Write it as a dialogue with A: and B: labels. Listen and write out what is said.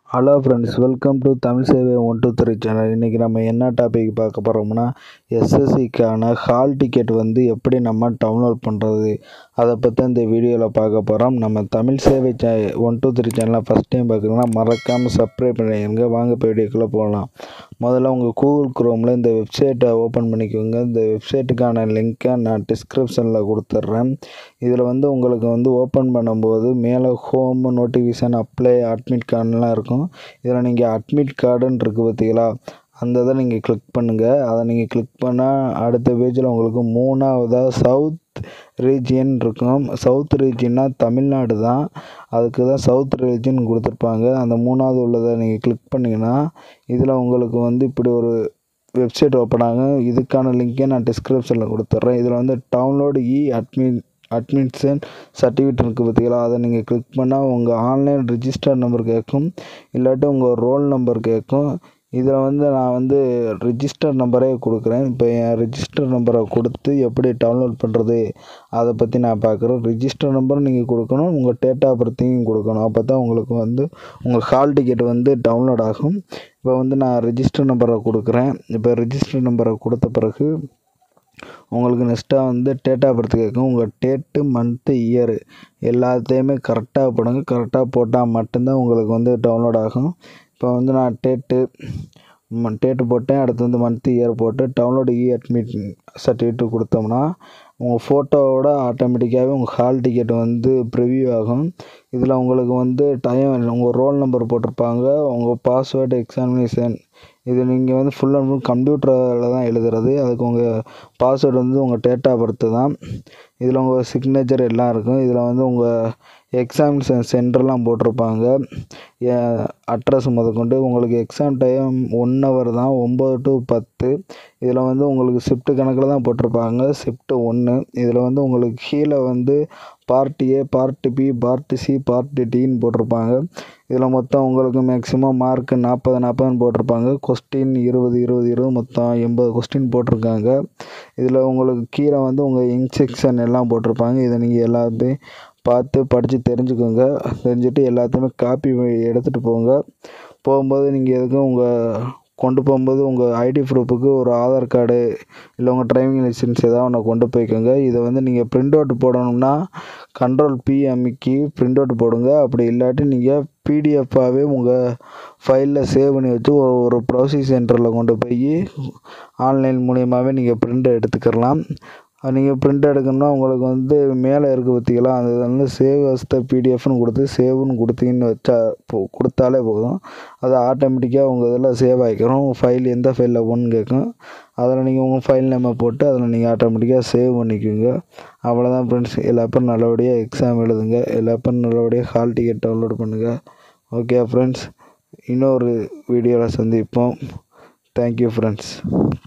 A: hello friends welcome to Tamil Sevai one two three channel இன்றைக்கி நம்ம என்ன டாபிக் பார்க்க போகிறோம்னா எஸ்எஸ்சிக்கான ஹால் டிக்கெட் வந்து எப்படி நம்ம டவுன்லோட் பண்ணுறது அதை பற்றி இந்த வீடியோவில் பார்க்க போகிறோம் நம்ம தமிழ் சேவை சே ஒன் டூ த்ரீ சேனலை ஃபஸ்ட் டைம் பார்க்குறீங்கன்னா மறக்காமல் சப்ஸ்கிரைப் பண்ணிடுங்க வாங்க இப்போ வீடியோக்குள்ளே போகலாம் முதல்ல உங்கள் கூகுள் குரோமில் இந்த வெப்சைட்டை ஓப்பன் பண்ணிக்கோங்க இந்த வெப்சைட்டுக்கான லிங்க்கை நான் டிஸ்கிரிப்ஷனில் கொடுத்துட்றேன் இதில் வந்து உங்களுக்கு வந்து ஓப்பன் பண்ணும்போது மேலே ஹோம் நோட்டிஃபிகேஷன் அப்ளை அட்மிட் கார்டுலாம் இருக்கும் இதில் நீங்கள் அட்மிட் கார்டுன்னு இருக்குது பார்த்தீங்களா அந்த இதை நீங்கள் கிளிக் பண்ணுங்கள் அதை நீங்கள் கிளிக் பண்ணால் அடுத்த பேஜில் உங்களுக்கு மூணாவதாக சவுத் ரீஜியன் இருக்கும் சவுத் ரீஜியன்னா தமிழ்நாடு தான் அதுக்கு தான் சவுத் ரீஜியன் கொடுத்துருப்பாங்க அந்த மூணாவது உள்ளதை நீங்கள் கிளிக் பண்ணிங்கன்னா இதில் உங்களுக்கு வந்து இப்படி ஒரு வெப்சைட் ஓப்பன் ஆகும் இதுக்கான லிங்க்கே நான் டிஸ்கிரிப்ஷனில் கொடுத்துட்றேன் இதில் வந்து download e admit admission certificate இருக்குது பார்த்தீங்களா அதை நீங்கள் கிளிக் பண்ணால் உங்கள் ஆன்லைன் ரிஜிஸ்டர் நம்பர் கேட்கும் இல்லாட்டி உங்கள் ரோல் நம்பர் கேட்கும் இதில் வந்து நான் வந்து ரிஜிஸ்டர் நம்பரே கொடுக்குறேன் இப்போ என் ரிஜிஸ்டர் நம்பரை கொடுத்து எப்படி டவுன்லோட் பண்ணுறது அதை பற்றி நான் பார்க்குறேன் ரிஜிஸ்டர் நம்பர் நீங்கள் கொடுக்கணும் உங்கள் டேட் ஆஃப் பர்த்தையும் கொடுக்கணும் அப்போ தான் உங்களுக்கு வந்து உங்கள் ஹால் டிக்கெட் வந்து டவுன்லோட் ஆகும் இப்போ வந்து நான் ரிஜிஸ்டர் நம்பரை கொடுக்குறேன் இப்போ ரிஜிஸ்டர் நம்பரை கொடுத்த பிறகு உங்களுக்கு நெக்ஸ்ட்டாக வந்து டேட் ஆஃப் பர்த் கேட்கும் உங்கள் டேட்டு மந்த்து இயரு எல்லாத்தையுமே கரெக்டாக போடுங்க கரெக்டாக போட்டால் மட்டும்தான் உங்களுக்கு வந்து டவுன்லோட் ஆகும் இப்போ வந்து நான் டேட்டு டேட்டு போட்டேன் அடுத்து வந்து மந்த்து இயர் போட்டு டவுன்லோடு இ அட்மிட் சர்டிஃபிகேட்டு கொடுத்தோம்னா உங்கள் ஃபோட்டோவோட ஆட்டோமேட்டிக்காகவே உங்கள் ஹால் டிக்கெட் வந்து ப்ரிவியூ ஆகும் இதில் உங்களுக்கு வந்து டைம் உங்கள் ரோல் நம்பர் போட்டிருப்பாங்க உங்கள் பாஸ்வேர்டு எக்ஸாமினேஷன் இது நீங்கள் வந்து ஃபுல் அண்ட் ஃபுல் கம்ப்யூட்டரில் தான் எழுதுறது அதுக்கு உங்கள் பாஸ்வேர்டு வந்து உங்கள் டேட் ஆஃப் பர்த்து தான் இதில் உங்கள் சிக்னேச்சர் எல்லாம் இருக்கும் இதில் வந்து உங்கள் எக்ஸாமினேஷன் சென்டர்லாம் போட்டிருப்பாங்க அட்ரஸ் முதற்கொண்டு உங்களுக்கு எக்ஸாம் டைம் ஒன் ஹவர் தான் ஒம்பது டு பத்து இதில் வந்து உங்களுக்கு ஷிஃப்ட்டு கணக்கில் தான் போட்டிருப்பாங்க ஷிஃப்ட்டு ஒன்று இதில் வந்து உங்களுக்கு கீழே வந்து part A part B part C part டின்னு போட்டிருப்பாங்க இதில் மொத்தம் உங்களுக்கு மேக்ஸிமம் மார்க்கு நாற்பது நாற்பதுன்னு போட்டிருப்பாங்க கொஸ்டின் இருபது இருபது இருபது மொத்தம் எண்பது கொஸ்டின் போட்டிருக்காங்க இதில் உங்களுக்கு கீழே வந்து உங்கள் இன்ஸ்ட்ரக்ஷன் எல்லாம் போட்டிருப்பாங்க இதை நீங்கள் எல்லாத்தையும் பார்த்து படித்து தெரிஞ்சுக்கோங்க தெரிஞ்சுட்டு எல்லாத்தையுமே காப்பி எடுத்துகிட்டு போங்க போகும்போது நீங்கள் எதுக்கும் உங்கள் கொண்டு போகும்போது உங்கள் ஐடி ப்ரூஃபுக்கு ஒரு ஆதார் கார்டு இல்லை உங்கள் டிரைவிங் லைசன்ஸ் ஏதாவது ஒன்று கொண்டு போய்க்கோங்க இதை வந்து நீங்கள் பிரிண்ட் அவுட் போடணும்னா கண்ட்ரோல் பி அமைக்கி பிரிண்ட் அவுட் போடுங்க அப்படி இல்லாட்டி நீங்கள் பிடிஎஃப்பாகவே உங்கள் ஃபைலில் சேவ் பண்ணி வச்சு ஒரு ப்ரௌசிங் சென்டரில் கொண்டு போய் ஆன்லைன் மூலியமாகவே நீங்கள் பிரிண்ட் எடுத்துக்கலாம் நீங்கள் பிரிண்ட் எடுக்கணும்னா உங்களுக்கு வந்து மேலே இருக்குது பார்த்தீங்களா அது வந்து சேவ் அஸ் த பிடிஎஃப்னு கொடுத்து சேவ்னு கொடுத்தீங்கன்னு வச்சா கொடுத்தாலே போதும் அது ஆட்டோமேட்டிக்காக உங்கள் இதில் சேவ் ஆகிக்கிறோம் ஃபைல் எந்த ஃபைலில் ஒன்று கேட்கும் அதில் நீங்கள் உங்கள் ஃபைல் நேமை போட்டு அதில் நீங்கள் ஆட்டோமேட்டிக்காக சேவ் பண்ணிக்கோங்க அவ்வளோதான் ஃப்ரெண்ட்ஸ் எல்லா பேரும் நல்லபடியாக எக்ஸாம் எழுதுங்க எல்லா பேரும் நல்லபடியாக ஹால் டிக்கெட் டவுன்லோட் பண்ணுங்கள் ஓகே ஃப்ரெண்ட்ஸ் இன்னொரு வீடியோவில் சந்திப்போம் தேங்க்யூ ஃப்ரெண்ட்ஸ்